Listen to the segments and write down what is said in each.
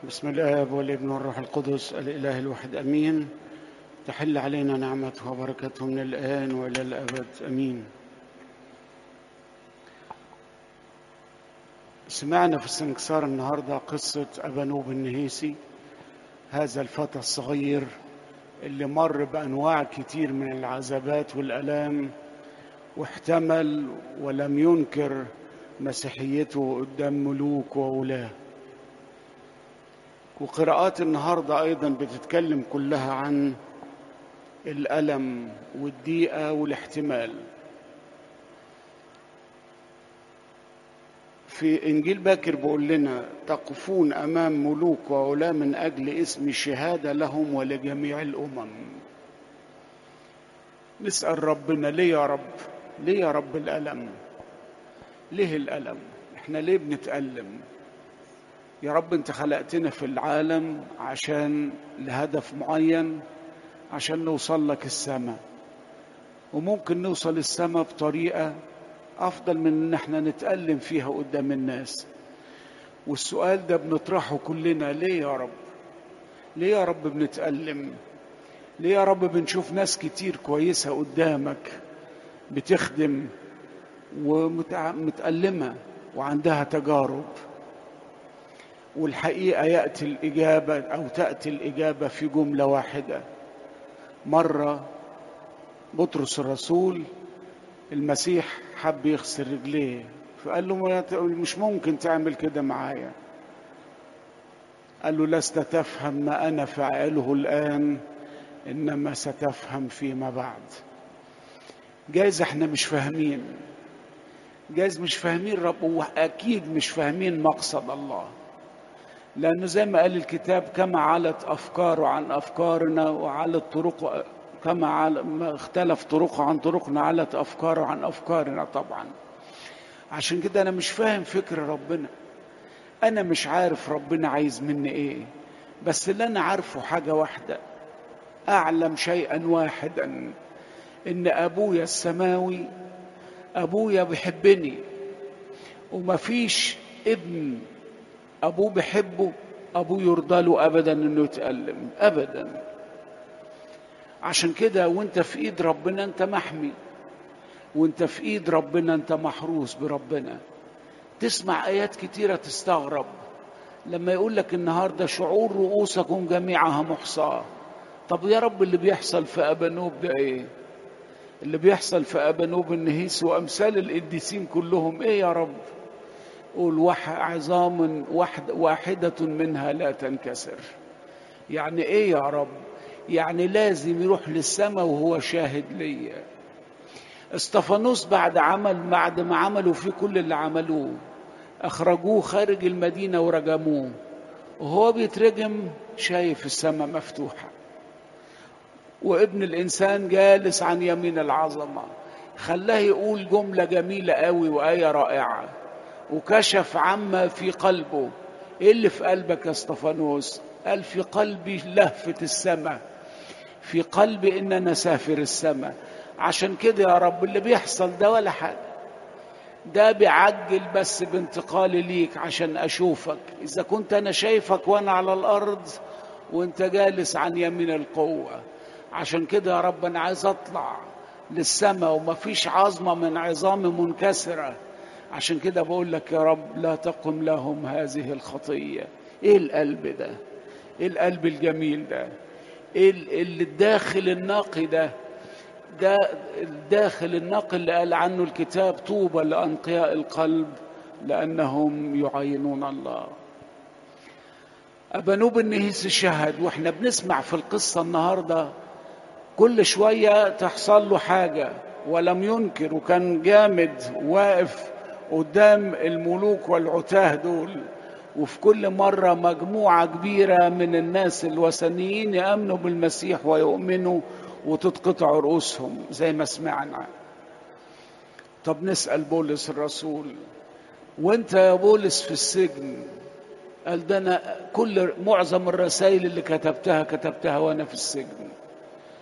بسم الآب والابن والروح القدس الإله الواحد أمين تحل علينا نعمته وبركته من الآن وإلى الأبد أمين سمعنا في السنكسار النهاردة قصة أبانوب النهيسي هذا الفتى الصغير اللي مر بأنواع كتير من العذابات والألام واحتمل ولم ينكر مسيحيته قدام ملوك وولاه وقراءات النهارده ايضا بتتكلم كلها عن الالم والضيقه والاحتمال في انجيل باكر بيقول لنا تقفون امام ملوك وعلا من اجل اسم الشهاده لهم ولجميع الامم نسال ربنا ليه يا رب ليه يا رب الالم ليه الالم احنا ليه بنتالم يا رب انت خلقتنا في العالم عشان لهدف معين عشان نوصل لك السماء وممكن نوصل السماء بطريقة أفضل من إن احنا نتألم فيها قدام الناس والسؤال ده بنطرحه كلنا ليه يا رب ليه يا رب بنتألم ليه يا رب بنشوف ناس كتير كويسة قدامك بتخدم ومتألمة وعندها تجارب والحقيقه ياتي الاجابه او تاتي الاجابه في جمله واحده مره بطرس الرسول المسيح حب يغسل رجليه فقال له مش ممكن تعمل كده معايا قال له لست تفهم ما انا فاعله الان انما ستفهم فيما بعد جايز احنا مش فاهمين جايز مش فاهمين رب واكيد مش فاهمين مقصد الله لأنه زي ما قال الكتاب كما علت أفكاره عن أفكارنا وعلت طرق كما عل... ما اختلف طرقه عن طرقنا علت أفكاره عن أفكارنا طبعا عشان كده أنا مش فاهم فكر ربنا أنا مش عارف ربنا عايز مني إيه بس اللي أنا عارفه حاجة واحدة أعلم شيئا واحدا إن أبويا السماوي أبويا بيحبني ومفيش ابن ابوه بيحبه ابوه يرضى له ابدا انه يتالم ابدا عشان كده وانت في ايد ربنا انت محمي وانت في ايد ربنا انت محروس بربنا تسمع ايات كتيره تستغرب لما يقول لك النهارده شعور رؤوسكم جميعها محصاه طب يا رب اللي بيحصل في ابانوب ده ايه اللي بيحصل في ابانوب النهيس وامثال القديسين كلهم ايه يا رب قول وح عظام واحد واحدة منها لا تنكسر يعني ايه يا رب يعني لازم يروح للسماء وهو شاهد ليا استفانوس بعد عمل بعد ما عملوا فيه كل اللي عملوه اخرجوه خارج المدينة ورجموه وهو بيترجم شايف السماء مفتوحة وابن الإنسان جالس عن يمين العظمة خلاه يقول جملة جميلة قوي وآية رائعة وكشف عما في قلبه ايه اللي في قلبك يا استفانوس قال في قلبي لهفة السماء في قلبي ان انا سافر السماء عشان كده يا رب اللي بيحصل ده ولا حاجة ده بيعجل بس بانتقالي ليك عشان اشوفك اذا كنت انا شايفك وانا على الارض وانت جالس عن يمين القوة عشان كده يا رب انا عايز اطلع للسماء ومفيش عظمة من عظامي منكسره عشان كده بقول لك يا رب لا تقم لهم هذه الخطية ايه القلب ده ايه القلب الجميل ده ايه اللي الداخل النقي ده ده الداخل النقي اللي قال عنه الكتاب طوبى لأنقياء القلب لأنهم يعينون الله أبانوب النهيس شهد وإحنا بنسمع في القصة النهاردة كل شوية تحصل له حاجة ولم ينكر وكان جامد واقف قدام الملوك والعتاه دول وفي كل مرة مجموعة كبيرة من الناس الوثنيين يأمنوا بالمسيح ويؤمنوا وتتقطع رؤوسهم زي ما سمعنا طب نسأل بولس الرسول وانت يا بولس في السجن قال ده انا كل معظم الرسائل اللي كتبتها كتبتها وانا في السجن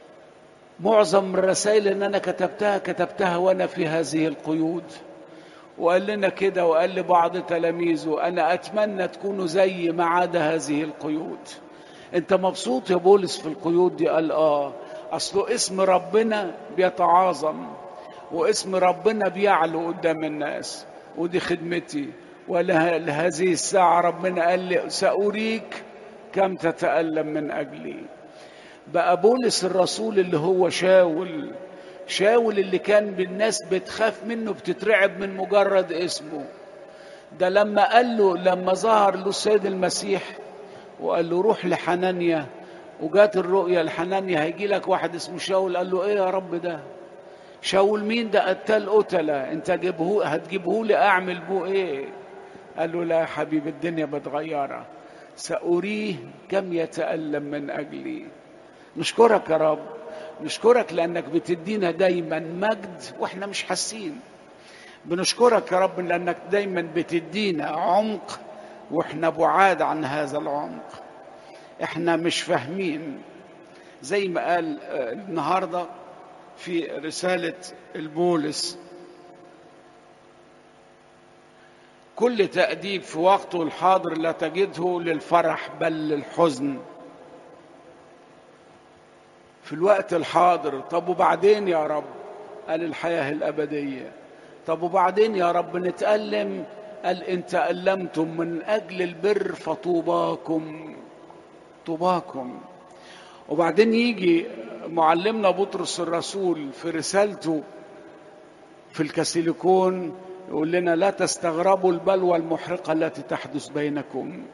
معظم الرسائل اللي انا كتبتها كتبتها وانا في هذه القيود وقال لنا كده وقال لبعض تلاميذه انا اتمنى تكونوا زي ما عدا هذه القيود انت مبسوط يا بولس في القيود دي قال اه اصله اسم ربنا بيتعاظم واسم ربنا بيعلو قدام الناس ودي خدمتي ولهذه الساعة ربنا قال لي سأريك كم تتألم من أجلي بقى بولس الرسول اللي هو شاول شاول اللي كان بالناس بتخاف منه بتترعب من مجرد اسمه ده لما قال له لما ظهر له السيد المسيح وقال له روح لحنانيا وجات الرؤيا لحنانيا هيجي لك واحد اسمه شاول قال له ايه يا رب ده شاول مين ده قتال قتلة انت جيبه هتجيبه لي اعمل بو ايه قال له لا يا حبيبي الدنيا متغيرة سأريه كم يتألم من أجلي نشكرك يا رب نشكرك لأنك بتدينا دايما مجد وإحنا مش حاسين بنشكرك يا رب لأنك دايما بتدينا عمق وإحنا بعاد عن هذا العمق إحنا مش فاهمين زي ما قال النهارده في رسالة البولس كل تأديب في وقته الحاضر لا تجده للفرح بل للحزن في الوقت الحاضر طب وبعدين يا رب قال الحياة الأبدية طب وبعدين يا رب نتألم قال إن تألمتم من أجل البر فطوباكم طوباكم وبعدين يجي معلمنا بطرس الرسول في رسالته في الكاسيليكون يقول لنا لا تستغربوا البلوى المحرقة التي تحدث بينكم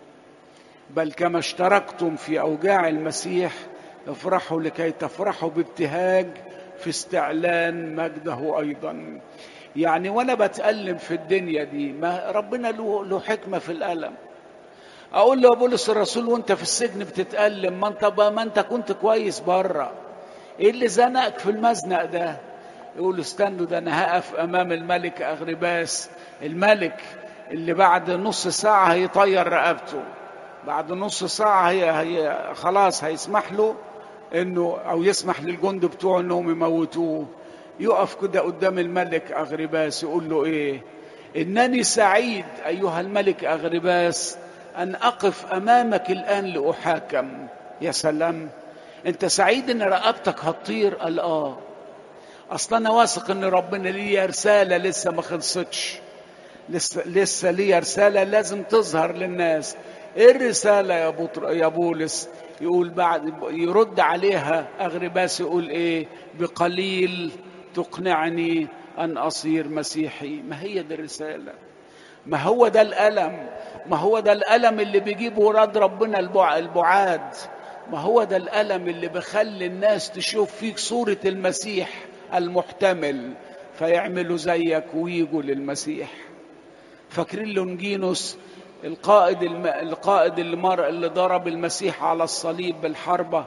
بل كما اشتركتم في أوجاع المسيح افرحوا لكي تفرحوا بابتهاج في استعلان مجده أيضا يعني وأنا بتألم في الدنيا دي ما ربنا له, له حكمة في الألم اقول له يا بولس الرسول وانت في السجن بتتألم ما انت ما انت كنت كويس بره ايه اللي زنقك في المزنق ده يقول استنوا ده انا هقف امام الملك اغرباس الملك اللي بعد نص ساعة هيطير رقبته بعد نص ساعة هي, هي خلاص هيسمح له انه او يسمح للجند بتوعه انهم يموتوه يقف كده قدام الملك اغرباس يقول له ايه انني سعيد ايها الملك اغرباس أن أقف أمامك الآن لأحاكم يا سلام أنت سعيد أن رقبتك هتطير قال آه أصلا أنا واثق أن ربنا ليه رسالة لسه ما خلصتش لسه لسه ليه رسالة لازم تظهر للناس إيه الرسالة يا بطر يا بولس يقول بعد يرد عليها أغرباس يقول إيه بقليل تقنعني أن أصير مسيحي ما هي دي الرسالة ما هو ده الألم ما هو ده الألم اللي بيجيب وراد ربنا البعاد ما هو ده الألم اللي بخلي الناس تشوف فيك صورة المسيح المحتمل فيعملوا زيك ويجوا للمسيح فاكرين لونجينوس القائد الم... القائد اللي مر اللي ضرب المسيح على الصليب بالحربة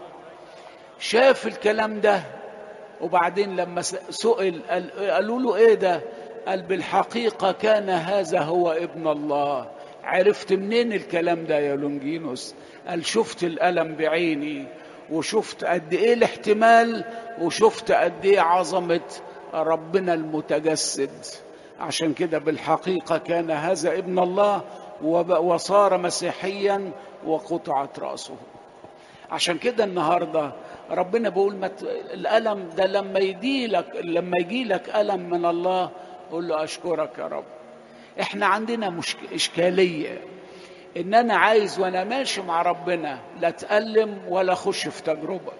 شاف الكلام ده وبعدين لما سئل قالوا له ايه ده قال بالحقيقة كان هذا هو ابن الله عرفت منين الكلام ده يا لونجينوس قال شفت الألم بعيني وشفت قد ايه الاحتمال وشفت قد ايه عظمة ربنا المتجسد عشان كده بالحقيقة كان هذا ابن الله وصار مسيحيا وقطعت رأسه عشان كده النهارده ربنا بيقول مت... الألم ده لما يجي لك لما يجي لك ألم من الله قول له أشكرك يا رب احنا عندنا مشك... إشكالية إن أنا عايز وأنا ماشي مع ربنا لا أتألم ولا أخش في تجربة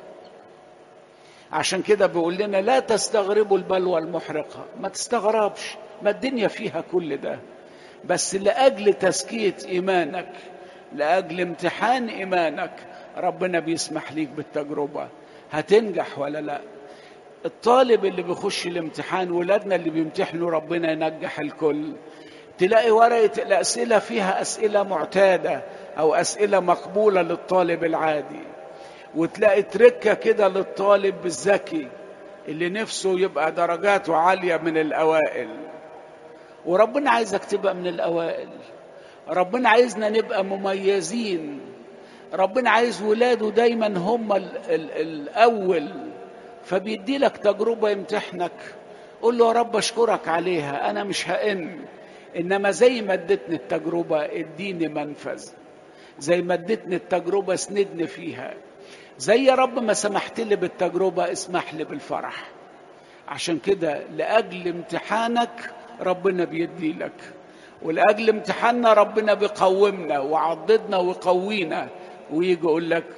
عشان كده بيقول لنا لا تستغربوا البلوى المحرقة ما تستغربش ما الدنيا فيها كل ده بس لأجل تزكية إيمانك لأجل امتحان إيمانك ربنا بيسمح ليك بالتجربة هتنجح ولا لا الطالب اللي بيخش الامتحان ولادنا اللي بيمتحنوا ربنا ينجح الكل تلاقي ورقة الأسئلة فيها أسئلة معتادة أو أسئلة مقبولة للطالب العادي وتلاقي تركة كده للطالب الذكي اللي نفسه يبقى درجاته عالية من الأوائل وربنا عايزك تبقى من الأوائل ربنا عايزنا نبقى مميزين ربنا عايز ولاده دايما هم ال ال الأول فبيدي لك تجربة يمتحنك قول له يا رب اشكرك عليها انا مش هئن انما زي ما ادتني التجربه اديني منفذ زي ما ادتني التجربه اسندني فيها زي يا رب ما سمحت لي بالتجربه اسمح لي بالفرح عشان كده لاجل امتحانك ربنا بيدي لك ولاجل امتحاننا ربنا بيقومنا وعضدنا ويقوينا ويجي يقول لك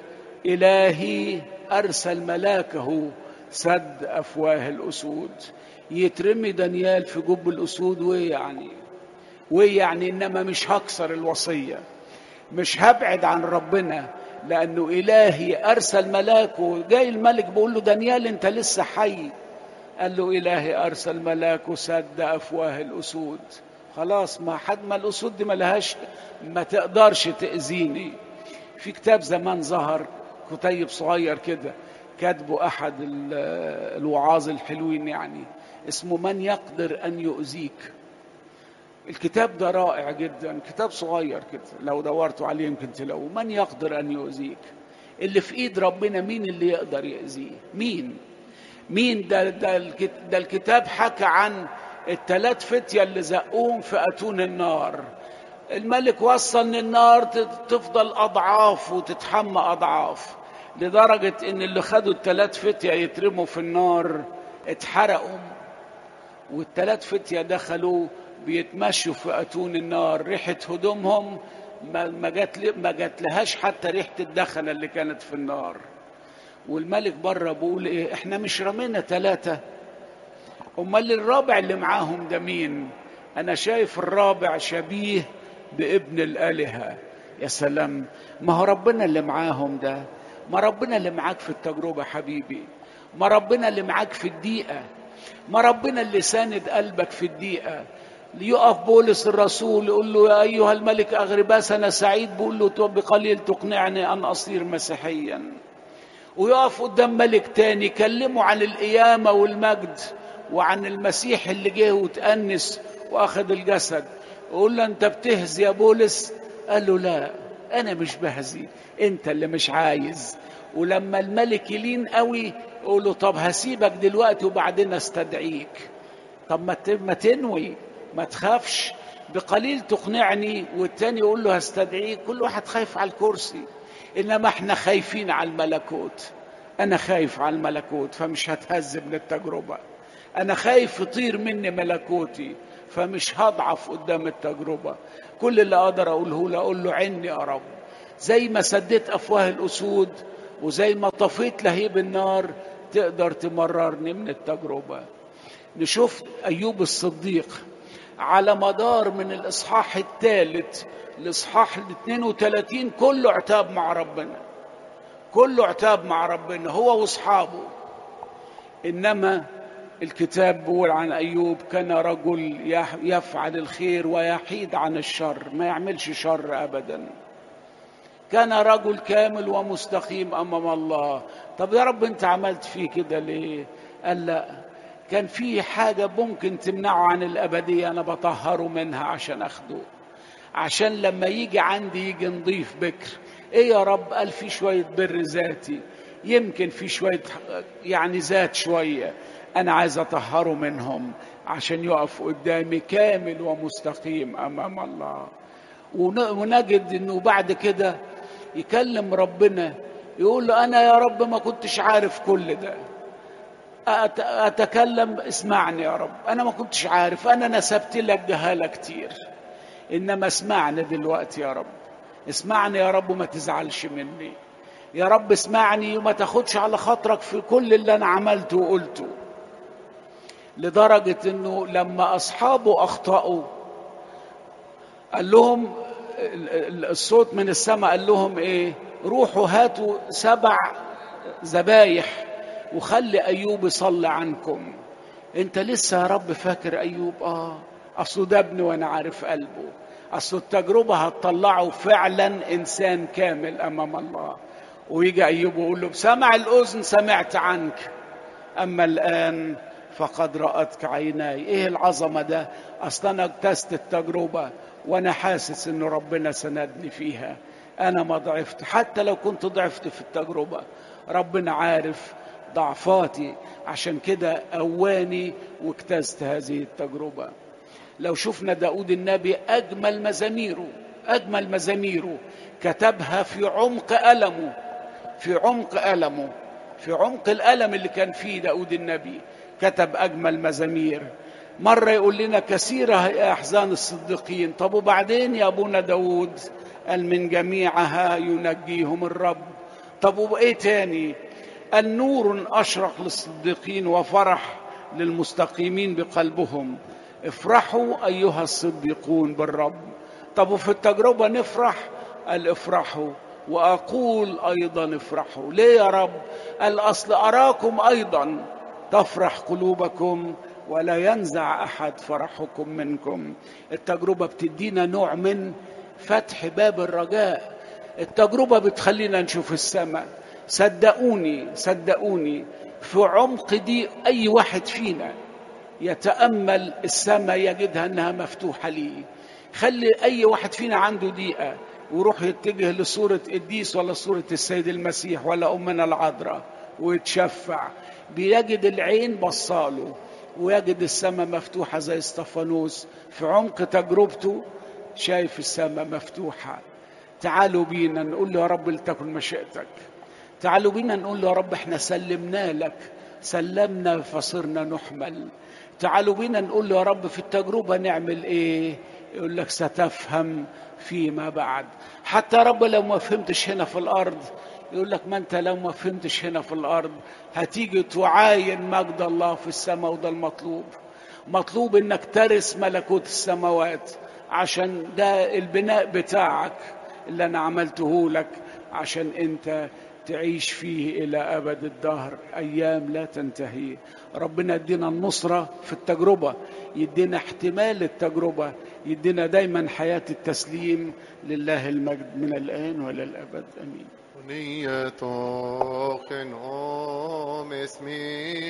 الهي ارسل ملاكه سد افواه الاسود يترمي دانيال في جب الاسود وايه يعني وايه يعني انما مش هكسر الوصيه مش هبعد عن ربنا لانه الهي ارسل ملاكه جاي الملك بيقول له دانيال انت لسه حي قال له الهي ارسل ملاكه سد افواه الاسود خلاص ما حد ما الاسود دي ملهاش ما تقدرش تاذيني في كتاب زمان ظهر كتيب صغير كده كاتبه احد الوعاظ الحلوين يعني اسمه من يقدر ان يؤذيك الكتاب ده رائع جدا كتاب صغير كده لو دورتوا عليه يمكن تلاقوه من يقدر ان يؤذيك اللي في ايد ربنا مين اللي يقدر يأذيه مين مين ده ده, ده الكتاب حكى عن الثلاث فتية اللي زقوهم في أتون النار الملك وصل ان النار تفضل أضعاف وتتحمى أضعاف لدرجة ان اللي خدوا الثلاث فتية يترموا في النار اتحرقوا والثلاث فتية دخلوا بيتمشوا في أتون النار ريحة هدومهم ما جات ما جات لهاش حتى ريحة الدخنة اللي كانت في النار والملك بره بيقول ايه احنا مش رمينا ثلاثة امال الرابع اللي معاهم ده مين انا شايف الرابع شبيه بابن الالهه يا سلام ما هو ربنا اللي معاهم ده ما ربنا اللي معاك في التجربه حبيبي ما ربنا اللي معاك في الدقيقه ما ربنا اللي ساند قلبك في الدقيقه ليقف بولس الرسول يقول له يا ايها الملك اغرباس انا سعيد بقول له بقليل تقنعني ان اصير مسيحيا ويقف قدام ملك تاني يكلمه عن القيامه والمجد وعن المسيح اللي جه وتأنس واخذ الجسد يقول له انت بتهزي يا بولس قال له لا انا مش بهزي انت اللي مش عايز ولما الملك يلين قوي يقول له طب هسيبك دلوقتي وبعدين استدعيك طب ما ما تنوي ما تخافش بقليل تقنعني والتاني يقول له هستدعيك كل واحد خايف على الكرسي انما احنا خايفين على الملكوت انا خايف على الملكوت فمش هتهز من التجربه انا خايف يطير مني ملكوتي فمش هضعف قدام التجربه كل اللي اقدر اقوله له اقول له عني يا رب زي ما سديت افواه الاسود وزي ما طفيت لهيب النار تقدر تمررني من التجربه نشوف ايوب الصديق على مدار من الاصحاح الثالث الاصحاح ال 32 كله عتاب مع ربنا كله عتاب مع ربنا هو واصحابه انما الكتاب بيقول عن ايوب كان رجل يفعل الخير ويحيد عن الشر ما يعملش شر ابدا كان رجل كامل ومستقيم امام الله طب يا رب انت عملت فيه كده ليه قال لا كان في حاجة ممكن تمنعه عن الأبدية أنا بطهره منها عشان أخده عشان لما يجي عندي يجي نضيف بكر إيه يا رب قال في شوية بر ذاتي يمكن في شوية يعني ذات شوية أنا عايز أطهره منهم عشان يقف قدامي كامل ومستقيم أمام الله ونجد إنه بعد كده يكلم ربنا يقول له أنا يا رب ما كنتش عارف كل ده أتكلم اسمعني يا رب أنا ما كنتش عارف أنا نسبت لك جهالة كتير إنما اسمعني دلوقتي يا رب اسمعني يا رب وما تزعلش مني يا رب اسمعني وما تاخدش على خاطرك في كل اللي أنا عملته وقلته لدرجة إنه لما أصحابه أخطأوا قال لهم الصوت من السماء قال لهم إيه روحوا هاتوا سبع ذبايح وخلي ايوب يصلي عنكم انت لسه يا رب فاكر ايوب اه اصله ده ابني وانا عارف قلبه اصل التجربه هتطلعه فعلا انسان كامل امام الله ويجي ايوب ويقول له بسمع الاذن سمعت عنك اما الان فقد راتك عيناي ايه العظمه ده اصل انا اجتزت التجربه وانا حاسس ان ربنا سندني فيها انا ما ضعفت حتى لو كنت ضعفت في التجربه ربنا عارف ضعفاتي عشان كده قواني واجتزت هذه التجربة لو شفنا داود النبي أجمل مزاميره أجمل مزاميره كتبها في عمق ألمه في عمق ألمه في عمق الألم اللي كان فيه داود النبي كتب أجمل مزامير مرة يقول لنا كثيرة هي أحزان الصديقين طب وبعدين يا أبونا داود قال من جميعها ينجيهم الرب طب وإيه تاني قال نور أشرق للصديقين وفرح للمستقيمين بقلبهم افرحوا أيها الصديقون بالرب طب وفي التجربة نفرح قال افرحوا وأقول أيضا افرحوا ليه يا رب قال أصل أراكم أيضا تفرح قلوبكم ولا ينزع أحد فرحكم منكم التجربة بتدينا نوع من فتح باب الرجاء التجربة بتخلينا نشوف السماء صدقوني صدقوني في عمق دي أي واحد فينا يتأمل السماء يجدها أنها مفتوحة ليه خلي أي واحد فينا عنده دقيقة ويروح يتجه لصورة قديس ولا صورة السيد المسيح ولا أمنا العذراء ويتشفع بيجد العين بصاله ويجد السماء مفتوحة زي استفانوس في عمق تجربته شايف السماء مفتوحة تعالوا بينا نقول له يا رب لتكن مشيئتك تعالوا بينا نقول له يا رب احنا سلمنا لك سلمنا فصرنا نحمل تعالوا بينا نقول له يا رب في التجربة نعمل ايه يقول لك ستفهم فيما بعد حتى يا رب لو ما فهمتش هنا في الارض يقول لك ما انت لو ما فهمتش هنا في الارض هتيجي تعاين مجد الله في السماء وده المطلوب مطلوب انك ترث ملكوت السماوات عشان ده البناء بتاعك اللي انا عملته لك عشان انت تعيش فيه الى ابد الدهر ايام لا تنتهي ربنا يدينا النصره في التجربه يدينا احتمال التجربه يدينا دايما حياه التسليم لله المجد من الان والى الابد امين Nyetoken om esmi